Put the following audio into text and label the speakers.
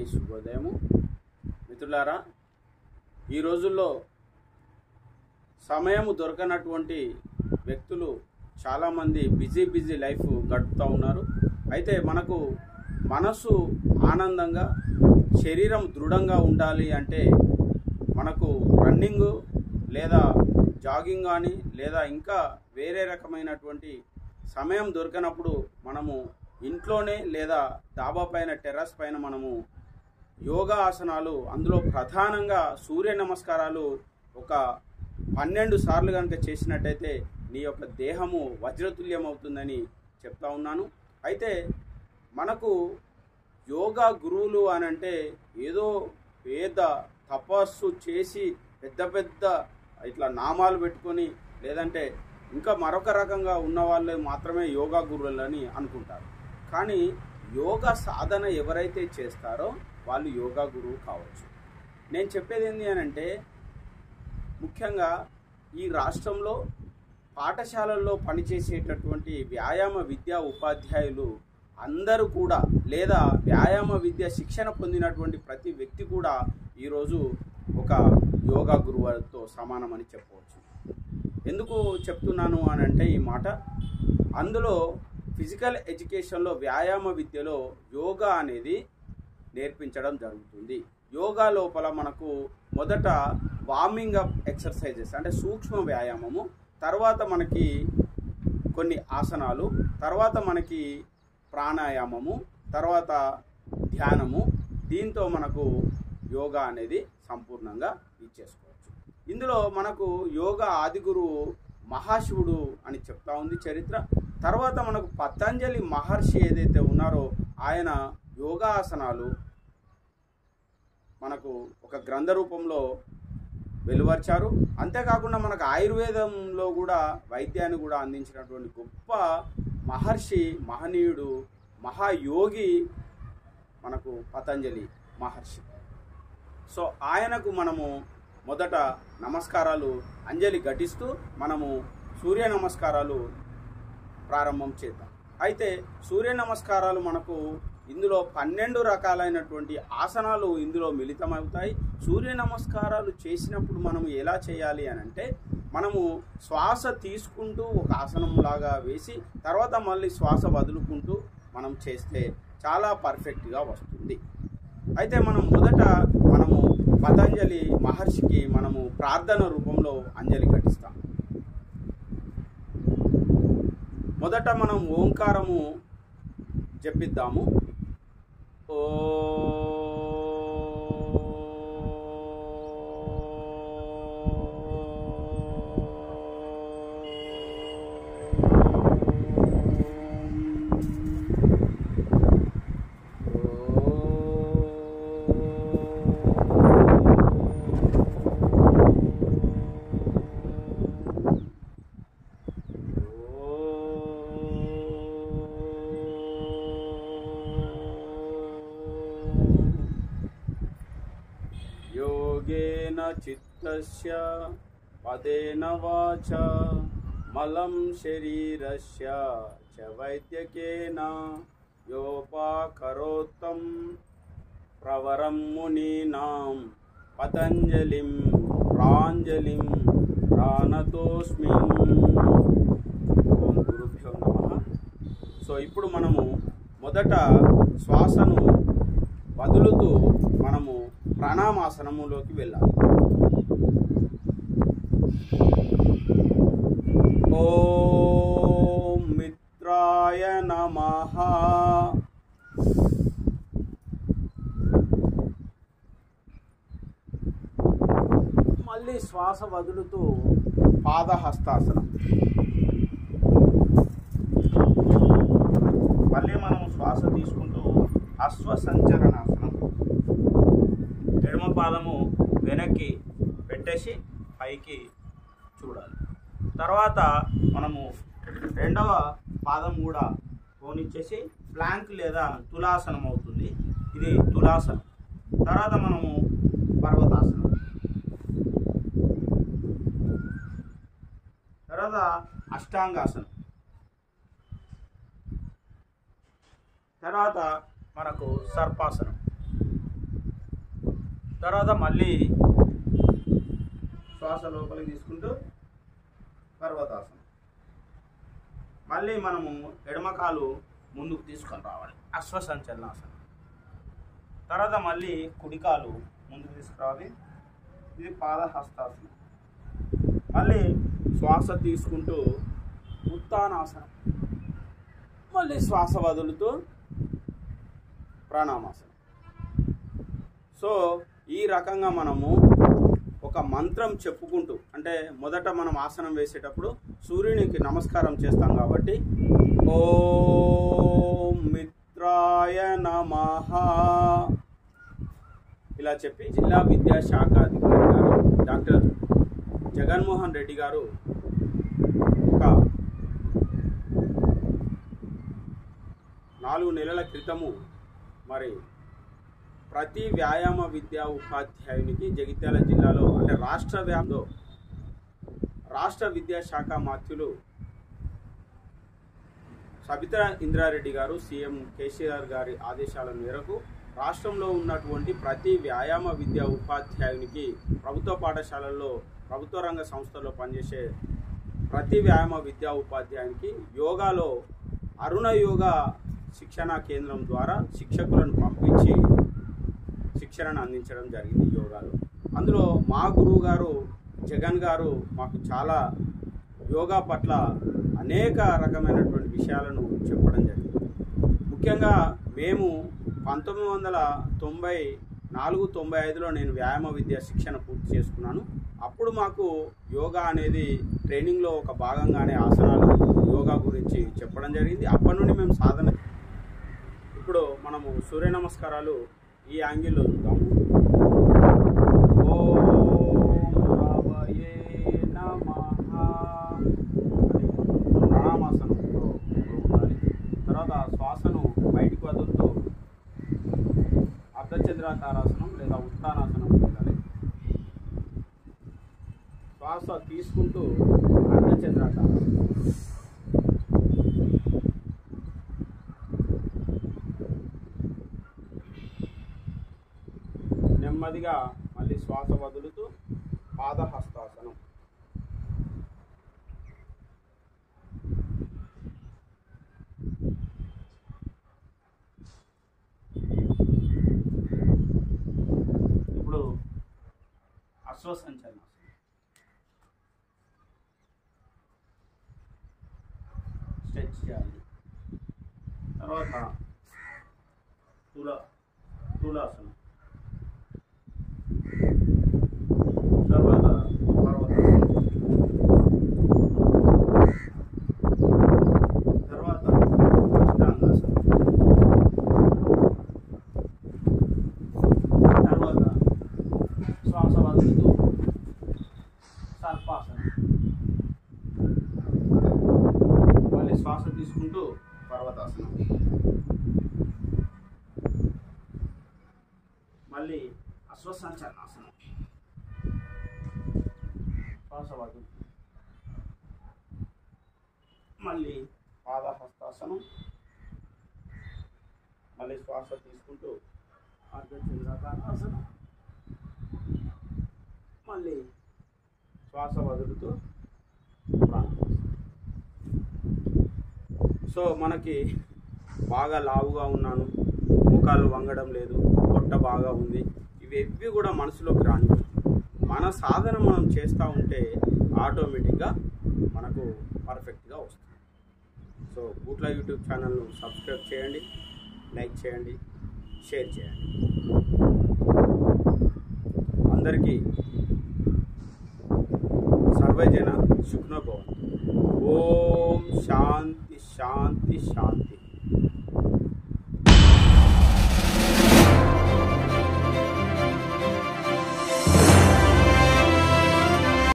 Speaker 1: శుభోదయము మిత్రులారా ఈ రోజుల్లో సమయం దొరకనటువంటి వ్యక్తులు చాలామంది బిజీ బిజీ లైఫ్ గడుపుతూ ఉన్నారు అయితే మనకు మనసు ఆనందంగా శరీరం దృఢంగా ఉండాలి అంటే మనకు రన్నింగ్ లేదా జాగింగ్ కానీ లేదా ఇంకా వేరే రకమైనటువంటి సమయం దొరికినప్పుడు మనము ఇంట్లోనే లేదా డాబా పైన టెర్రస్ పైన మనము యోగా ఆసనాలు అందులో ప్రధానంగా సూర్య నమస్కారాలు ఒక పన్నెండు సార్లు కనుక చేసినట్టయితే నీ యొక్క దేహము వజ్రతుల్యం అవుతుందని చెప్తా ఉన్నాను అయితే మనకు యోగా గురువులు అని అంటే ఏదో పేద తపస్సు చేసి పెద్ద పెద్ద ఇట్లా నామాలు పెట్టుకొని లేదంటే ఇంకా మరొక రకంగా ఉన్న వాళ్ళే మాత్రమే యోగా గురువులని అనుకుంటారు కానీ యోగా సాధన ఎవరైతే చేస్తారో వాళ్ళు యోగా గురువు కావచ్చు నేను చెప్పేది ఏంటి అని అంటే ముఖ్యంగా ఈ రాష్ట్రంలో పాఠశాలల్లో పనిచేసేటటువంటి వ్యాయామ విద్యా ఉపాధ్యాయులు అందరూ కూడా లేదా వ్యాయామ విద్య శిక్షణ పొందినటువంటి ప్రతి వ్యక్తి కూడా ఈరోజు ఒక యోగా గురువుతో సమానమని చెప్పవచ్చు ఎందుకు చెప్తున్నాను అని అంటే ఈ మాట అందులో ఫిజికల్ ఎడ్యుకేషన్లో వ్యాయామ విద్యలో యోగా అనేది నేర్పించడం జరుగుతుంది యోగా లోపల మనకు మొదట వార్మింగ్ అప్ ఎక్సర్సైజెస్ అంటే సూక్ష్మ వ్యాయామము తర్వాత మనకి కొన్ని ఆసనాలు తర్వాత మనకి ప్రాణాయామము తర్వాత ధ్యానము దీంతో మనకు యోగా అనేది సంపూర్ణంగా ఇచ్చేసుకోవచ్చు ఇందులో మనకు యోగా ఆది గురువు మహాశివుడు అని చెప్తా ఉంది చరిత్ర తర్వాత మనకు పతంజలి మహర్షి ఏదైతే ఉన్నారో ఆయన యోగాసనాలు మనకు ఒక గ్రంథ రూపంలో వెలువరిచారు అంతేకాకుండా మనకు ఆయుర్వేదంలో కూడా వైద్యాన్ని కూడా అందించినటువంటి గొప్ప మహర్షి మహనీయుడు మహాయోగి మనకు పతంజలి మహర్షి సో ఆయనకు మనము మొదట నమస్కారాలు అంజలి ఘటిస్తూ మనము సూర్య నమస్కారాలు ప్రారంభం చేద్దాం అయితే సూర్య నమస్కారాలు మనకు ఇందులో పన్నెండు రకాలైనటువంటి ఆసనాలు ఇందులో మిళితమవుతాయి సూర్య నమస్కారాలు చేసినప్పుడు మనం ఎలా చేయాలి అని అంటే మనము శ్వాస తీసుకుంటూ ఒక ఆసనం లాగా వేసి తర్వాత మళ్ళీ శ్వాస వదులుకుంటూ మనం చేస్తే చాలా పర్ఫెక్ట్గా వస్తుంది అయితే మనం మొదట మనము పతంజలి మహర్షికి మనము ప్రార్థన రూపంలో అంజలి ఘటిస్తాం మొదట మనం ఓంకారము జపిద్దాము ఓ योगेन चित्तस्य पदेन वाच मलं शरीरस्य च वैद्यकेन योपाकरोत्तं प्रवरं मुनीनां पतञ्जलिं प्राञ्जलिं ప్రాణతోస్మి ఓం గురుభ్యో నమ సో ఇప్పుడు మనము మొదట శ్వాసను వదులుతూ మనము ప్రాణామాసనములోకి వెళ్ళాలి ఓం మిత్రాయ నమః మళ్ళీ శ్వాస వదులుతూ పాదహస్తాసనం మళ్ళీ మనం శ్వాస తీసుకుంటూ అశ్వ సంచరణాసనం ఎడమ పాదము వెనక్కి పెట్టేసి పైకి చూడాలి తర్వాత మనము రెండవ పాదం కూడా పోనిచ్చేసి ప్లాంక్ లేదా తులాసనం అవుతుంది ఇది తులాసనం తర్వాత మనము పర్వతాసనం తర్వాత అష్టాంగాసనం తర్వాత మనకు సర్పాసనం తర్వాత మళ్ళీ శ్వాస లోపలికి తీసుకుంటూ పర్వతాసనం మళ్ళీ మనము ఎడమకాలు ముందుకు తీసుకొని రావాలి అశ్వసంచలనాసనం తర్వాత మళ్ళీ కుడికాలు ముందుకు తీసుకురావాలి ఇది పాదహస్తాసనం మళ్ళీ శ్వాస తీసుకుంటూ ఉత్తానాసనం మళ్ళీ శ్వాస వదులుతూ ప్రాణామాసనం సో ఈ రకంగా మనము ఒక మంత్రం చెప్పుకుంటూ అంటే మొదట మనం ఆసనం వేసేటప్పుడు సూర్యునికి నమస్కారం చేస్తాం కాబట్టి ఓం మిత్రాయ నమః ఇలా చెప్పి జిల్లా విద్యాశాఖ అధికారి గారు డాక్టర్ జగన్మోహన్ రెడ్డి గారు ఒక నాలుగు నెలల క్రితము మరి ప్రతి వ్యాయామ విద్యా ఉపాధ్యాయునికి జగిత్యాల జిల్లాలో అంటే రాష్ట్ర వ్యాప్తంలో రాష్ట్ర విద్యాశాఖ మాత్యులు సబితా ఇంద్రారెడ్డి గారు సీఎం కేసీఆర్ గారి ఆదేశాల మేరకు రాష్ట్రంలో ఉన్నటువంటి ప్రతి వ్యాయామ విద్యా ఉపాధ్యాయునికి ప్రభుత్వ పాఠశాలల్లో ప్రభుత్వ రంగ సంస్థల్లో పనిచేసే ప్రతి వ్యాయామ విద్యా ఉపాధ్యాయునికి యోగాలో అరుణ యోగా శిక్షణా కేంద్రం ద్వారా శిక్షకులను పంపించి శిక్షణను అందించడం జరిగింది యోగాలో అందులో మా గురువు గారు జగన్ గారు మాకు చాలా యోగా పట్ల అనేక రకమైనటువంటి విషయాలను చెప్పడం జరిగింది ముఖ్యంగా మేము పంతొమ్మిది వందల తొంభై నాలుగు తొంభై ఐదులో నేను వ్యాయామ విద్య శిక్షణ పూర్తి చేసుకున్నాను అప్పుడు మాకు యోగా అనేది ట్రైనింగ్లో ఒక భాగంగానే ఆసనాలు యోగా గురించి చెప్పడం జరిగింది అప్పటి నుండి మేము సాధన ఇప్పుడు మనము సూర్య నమస్కారాలు ఈ యాంగిల్లో చూద్దాము ఓం రవయే నమః అని ప్రణామాసనంలో ఉండాలి తర్వాత శ్వాసను బయటికి వదులుతూ అర్ధచంద్రాకారాసనం లేదా ఉత్తానాసనం వెళ్ళాలి శ్వాస తీసుకుంటూ అర్ధచంద్రాకారం నెమ్మదిగా మళ్ళీ శ్వాస వదులుతూ పాదహస్తాసనం ఇప్పుడు అశ్వసంచలనాసనం స్ట్రెచ్ చేయాలి తర్వాత తుల తులాసనం తర్వాత పర్వతాసనం తర్వాత అష్టాంగాసనం తర్వాత శ్వాస వదులుతూ సర్పాసనం మళ్ళీ శ్వాస తీసుకుంటూ పర్వతాసనం మళ్ళీ అశ్వసంచలనాసనం శ్వాస వదులుతూ మళ్ళీ పాదహస్తాసనం మళ్ళీ శ్వాస తీసుకుంటూ అర్ధచంద్రాకారాసనం మళ్ళీ శ్వాస వదులుతూ ప్రాణాయామం. సో మనకి బాగా లావుగా ఉన్నాను ముఖాలు వంగడం లేదు పొట్ట బాగా ఉంది ఇవేవి కూడా మనసులోకి రాని మన సాధన మనం చేస్తూ ఉంటే ఆటోమేటిక్గా మనకు పర్ఫెక్ట్గా వస్తుంది సో బూట్ల యూట్యూబ్ ఛానల్ను సబ్స్క్రైబ్ చేయండి లైక్ చేయండి షేర్ చేయండి అందరికీ సర్వజన శుక్నభవంతు ఓం శాంతి శాంతి శాంతి